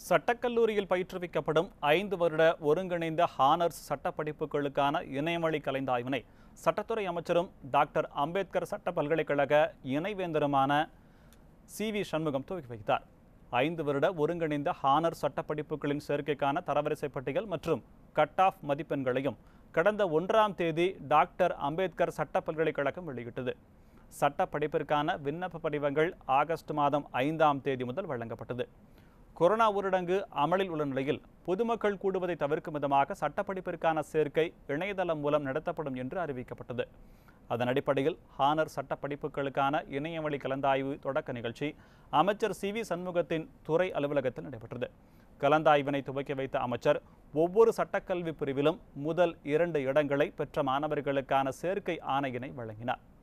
சட்டக்கல்லூரியில் பயிற்றுவிக்கப்படும் ஐந்து வருட ஒருங்கிணைந்த ஹானர்ஸ் சட்ட படிப்புகளுக்கான இணையவழி கலந்தாய்வினை சட்டத்துறை அமைச்சரும் டாக்டர் அம்பேத்கர் சட்ட பல்கலைக்கழக இணைவேந்தருமான சி வி சண்முகம் துவக்கி வைத்தார் ஐந்து வருட ஒருங்கிணைந்த ஹானர் சட்ட படிப்புகளின் சேர்க்கைக்கான தரவரிசை பட்டியல் மற்றும் கட் ஆஃப் மதிப்பெண்களையும் கடந்த ஒன்றாம் தேதி டாக்டர் அம்பேத்கர் சட்ட பல்கலைக்கழகம் வெளியிட்டது சட்ட படிப்பிற்கான விண்ணப்ப படிவங்கள் ஆகஸ்ட் மாதம் ஐந்தாம் தேதி முதல் வழங்கப்பட்டது கொரோனா ஊரடங்கு அமலில் உள்ள நிலையில் பொதுமக்கள் கூடுவதை தவிர்க்கும் விதமாக சட்டப்படிப்பிற்கான சேர்க்கை இணையதளம் மூலம் நடத்தப்படும் என்று அறிவிக்கப்பட்டது அதன் அடிப்படையில் ஹானர் சட்ட படிப்புகளுக்கான இணையவழி கலந்தாய்வு தொடக்க நிகழ்ச்சி அமைச்சர் சி வி சண்முகத்தின் துறை அலுவலகத்தில் நடைபெற்றது கலந்தாய்வினை துவக்கி வைத்த அமைச்சர் ஒவ்வொரு சட்டக்கல்வி பிரிவிலும் முதல் இரண்டு இடங்களை பெற்ற மாணவர்களுக்கான சேர்க்கை ஆணையினை வழங்கினார்